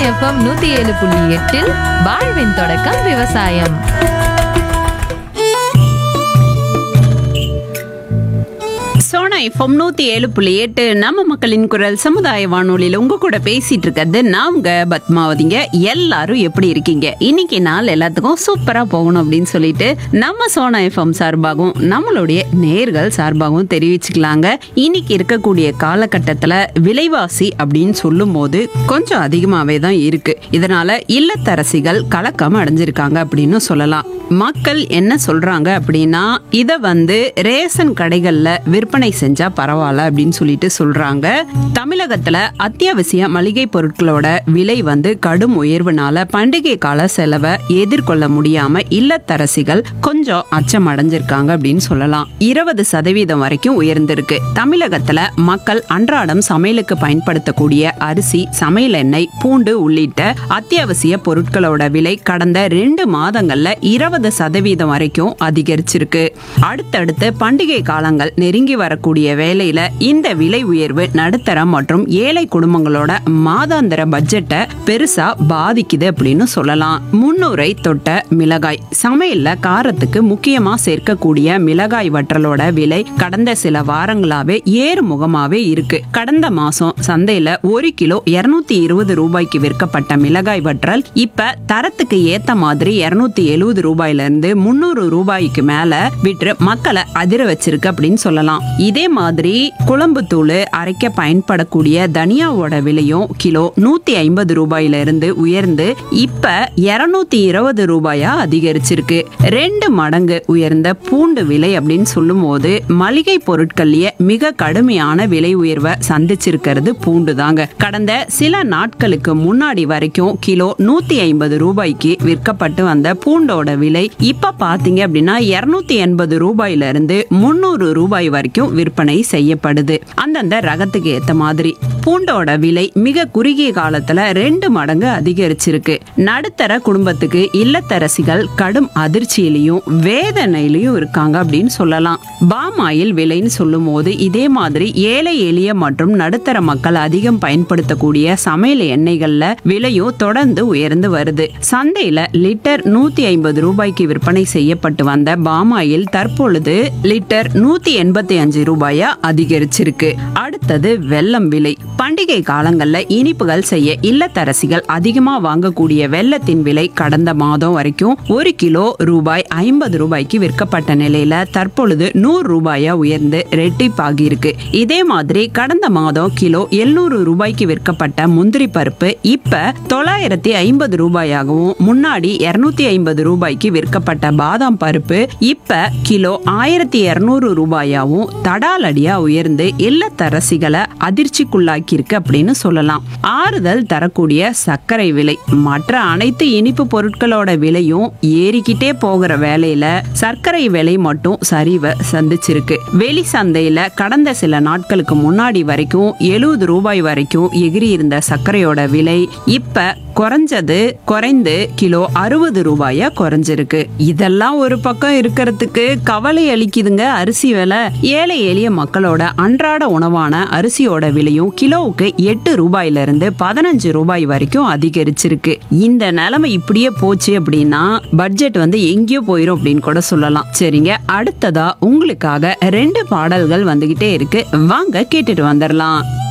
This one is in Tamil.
எஃப்எம் நூத்தி ஏழு புள்ளி எட்டில் வாழ்வின் தொடக்கம் விவசாயம் சோனா எஃப்எம் நூத்தி ஏழு புள்ளி எட்டு நம்ம மக்களின் குரல் சமுதாய வானொலியில உங்க கூட பேசிட்டு இருக்கிறது நான் உங்க பத்மாவதிங்க எல்லாரும் எப்படி இருக்கீங்க இன்னைக்கு நாள் எல்லாத்துக்கும் சூப்பரா போகணும் அப்படின்னு சொல்லிட்டு நம்ம சோனா எஃப்எம் சார்பாகவும் நம்மளுடைய நேர்கள் சார்பாகவும் தெரிவிச்சுக்கலாங்க இன்னைக்கு இருக்கக்கூடிய காலகட்டத்துல விலைவாசி அப்படின்னு சொல்லும் போது கொஞ்சம் அதிகமாவே தான் இருக்கு இதனால இல்லத்தரசிகள் கலக்கம் அடைஞ்சிருக்காங்க அப்படின்னு சொல்லலாம் மக்கள் என்ன சொல்றாங்க அப்படின்னா இத வந்து ரேஷன் கடைகள்ல விற்பனை செஞ்சா பரவாயில்ல அப்படின்னு சொல்லிட்டு சொல்றாங்க தமிழகத்துல அத்தியாவசிய மளிகை பொருட்களோட விலை வந்து கடும் உயர்வுனால பண்டிகை கால செலவை எதிர்கொள்ள முடியாம இல்லத்தரசிகள் கொஞ்சம் அச்சம் அடைஞ்சிருக்காங்க அப்படின்னு சொல்லலாம் இருபது சதவீதம் வரைக்கும் உயர்ந்திருக்கு தமிழகத்துல மக்கள் அன்றாடம் சமையலுக்கு பயன்படுத்தக்கூடிய அரிசி சமையல் எண்ணெய் பூண்டு உள்ளிட்ட அத்தியாவசிய பொருட்களோட விலை கடந்த ரெண்டு மாதங்கள்ல இருபது சதவீதம் வரைக்கும் அதிகரிச்சிருக்கு அடுத்தடுத்து பண்டிகை காலங்கள் நெருங்கி வரக்கூடிய வேளையில இந்த விலை உயர்வு நடுத்தர மற்றும் ஏழை குடும்பங்களோட மாதாந்திர பட்ஜெட்டை பெருசா பாதிக்குது அப்படின்னு சொல்லலாம் முன்னூரை தொட்ட மிளகாய் சமையல்ல காரத்துக்கு முக்கியமா சேர்க்கக்கூடிய மிளகாய் வற்றலோட விலை கடந்த சில வாரங்களாவே ஏறுமுகமாவே இருக்கு கடந்த மாசம் சந்தையில ஒரு கிலோ இருநூத்தி இருபது ரூபாய்க்கு விற்கப்பட்ட மிளகாய் வற்றல் இப்ப தரத்துக்கு ஏத்த மாதிரி இருநூத்தி எழுபது ரூபாயில இருந்து முன்னூறு ரூபாய்க்கு மேல விற்று மக்களை அதிர வச்சிருக்கு அப்படின்னு சொல்லலாம் இதே மாதிரி குழம்பு தூள் அரைக்க பயன்படக்கூடிய தனியாவோட விலையும் கிலோ நூத்தி ஐம்பது ரூபாயில இருந்து உயர்ந்து இப்ப இருநூத்தி இருபது ரூபாயா அதிகரிச்சிருக்கு ரெண்டு மடங்கு உயர்ந்த பூண்டு விலை அப்படின்னு சொல்லும் போது மளிகை பொருட்கள்லயே மிக கடுமையான விலை உயர்வை சந்திச்சிருக்கிறது பூண்டு தாங்க கடந்த சில நாட்களுக்கு முன்னாடி வரைக்கும் கிலோ நூத்தி ஐம்பது ரூபாய்க்கு விற்கப்பட்டு வந்த பூண்டோட விலை இப்ப பாத்தீங்க அப்படின்னா இருநூத்தி எண்பது ரூபாயில இருந்து முன்னூறு ரூபாய் வரைக்கும் விற்பனை செய்யப்படுது அந்தந்த ரகத்துக்கு ஏத்த மாதிரி பூண்டோட விலை மிக குறுகிய காலத்துல ரெண்டு மடங்கு அதிகரிச்சிருக்கு நடுத்தர குடும்பத்துக்கு இல்லத்தரசிகள் கடும் அதிர்ச்சியிலையும் வேதனையிலையும் இருக்காங்க அப்படின்னு சொல்லலாம் பாம் ஆயில் விலைன்னு சொல்லும் போது இதே மாதிரி ஏழை எளிய மற்றும் நடுத்தர மக்கள் அதிகம் பயன்படுத்தக்கூடிய சமையல் எண்ணெய்கள்ல விலையும் தொடர்ந்து உயர்ந்து வருது சந்தையில லிட்டர் நூத்தி ஐம்பது ரூபாய்க்கு விற்பனை செய்யப்பட்டு வந்த பாம் ஆயில் தற்பொழுது லிட்டர் நூத்தி எண்பத்தி அஞ்சு ரூபாயா அதிகரிச்சிருக்கு அடுத்தது வெல்லம் விலை பண்டிகை காலங்கள்ல இனிப்புகள் செய்ய இல்லத்தரசிகள் அதிகமா வாங்கக்கூடிய வெல்லத்தின் விலை கடந்த மாதம் வரைக்கும் ஒரு கிலோ ரூபாய் ஐம்பது ரூபாய்க்கு விற்கப்பட்ட நிலையில தற்பொழுது நூறு ரூபாயா உயர்ந்து ரெட்டிப்பாகி இருக்கு இதே மாதிரி கடந்த மாதம் கிலோ எழுநூறு ரூபாய்க்கு விற்கப்பட்ட முந்திரி பருப்பு இப்ப தொள்ளாயிரத்தி ஐம்பது ரூபாயாகவும் முன்னாடி இருநூத்தி ஐம்பது ரூபாய்க்கு விற்கப்பட்ட பாதாம் பருப்பு இப்ப கிலோ ஆயிரத்தி இருநூறு ரூபாயாவும் தடாலடியா உயர்ந்து இல்லத்தரசிகளை அதிர்ச்சிக்குள்ளாக்கி இருக்கு அப்படின்னு சொல்லலாம் ஆறுதல் தரக்கூடிய சர்க்கரை விலை மற்ற அனைத்து இனிப்பு பொருட்களோட விலையும் ஏறிக்கிட்டே போகிற வேலையில சர்க்கரை விலை மட்டும் சரிவை சந்திச்சிருக்கு வெளி சந்தையில கடந்த சில நாட்களுக்கு முன்னாடி வரைக்கும் எழுபது ரூபாய் வரைக்கும் எகிரி இருந்த சர்க்கரையோட விலை இப்ப குறைஞ்சது குறைந்து கிலோ அறுபது ரூபாயா குறைஞ்சிருக்கு இதெல்லாம் ஒரு பக்கம் இருக்கிறதுக்கு கவலை அளிக்குதுங்க அரிசி விலை ஏழை எளிய மக்களோட அன்றாட உணவான அரிசியோட விலையும் கிலோவுக்கு எட்டு ரூபாயில இருந்து பதினஞ்சு ரூபாய் வரைக்கும் அதிகரிச்சிருக்கு இந்த நிலைமை இப்படியே போச்சு அப்படின்னா பட்ஜெட் வந்து எங்கேயோ போயிடும் அப்படின்னு கூட சொல்லலாம் சரிங்க அடுத்ததா உங்களுக்காக ரெண்டு பாடல்கள் வந்துகிட்டே இருக்கு வாங்க கேட்டுட்டு வந்துடலாம்